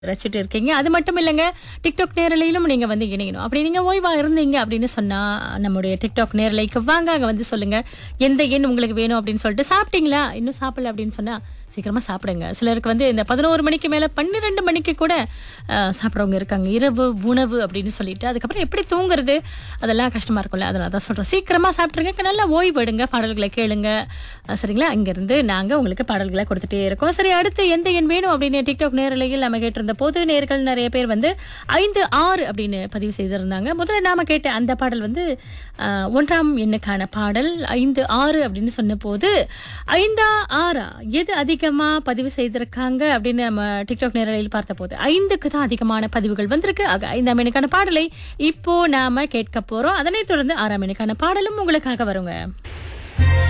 ரசிச்சுட்டு இருக்கீங்க அது மட்டும் இல்லைங்க டிக்டாக் நேரலையிலும் நீங்க வந்து இணையணும் அப்படி நீங்க ஓய்வா இருந்தீங்க அப்படின்னு சொன்னா நம்முடைய டிக்டாக் நேரலைக்கு வாங்க அங்க வந்து சொல்லுங்க எந்த எண் உங்களுக்கு வேணும் அப்படின்னு சொல்லிட்டு சாப்பிட்டீங்களா இன்னும் சாப்பிடல அப்படின்னு சொன்னா சீக்கிரமா சாப்பிடுங்க சிலருக்கு வந்து இந்த பதினோரு மணிக்கு மேல பன்னிரெண்டு மணிக்கு கூட அஹ், சாப்பிட்றவங்க இருக்காங்க இரவு உணவு அப்படின்னு சொல்லிட்டு அதுக்கப்புறம் எப்படி தூங்குறது அதெல்லாம் கஷ்டமா இருக்கும்ல அதனால தான் சொல்றேன் சீக்கிரமா சாப்பிட்ருங்க நல்லா ஓய்வு எடுங்க பாடல்களை கேளுங்க அஹ், சரிங்களா இங்கிருந்து நாங்க உங்களுக்கு பாடல்களை கொடுத்துட்டே இருக்கோம் சரி அடுத்து எந்த எண் வேணும் அப்படின்னு டிக்டாக் நேரலையில் நம்ம கேட்டிருந்த போது நேர்கள் நிறைய பேர் வந்து ஐந்து ஆறு அப்படின்னு பதிவு செய்திருந்தாங்க முதல்ல நாம கேட்ட அந்த பாடல் வந்து அஹ், ஒன்றாம் எண்ணுக்கான பாடல் ஐந்து ஆறு அப்படின்னு சொன்ன போது ஐந்தா ஆறா எது அதிகமா பதிவு செய்திருக்காங்க அப்படின்னு நம்ம டிக்டாக் நேரலையில் பார்த்த போது ஐந்துக்கு தான் அதிகமான பதிவுகள் வந்திருக்கு ஆக ஐந்தாம் எண்ணுக்கான பாடலை இப்போ நாம கேட்க போறோம் அதனைத் தொடர்ந்து ஆறாம் எண்ணுக்கான பாடலும் உங்களுக்காக வருங்க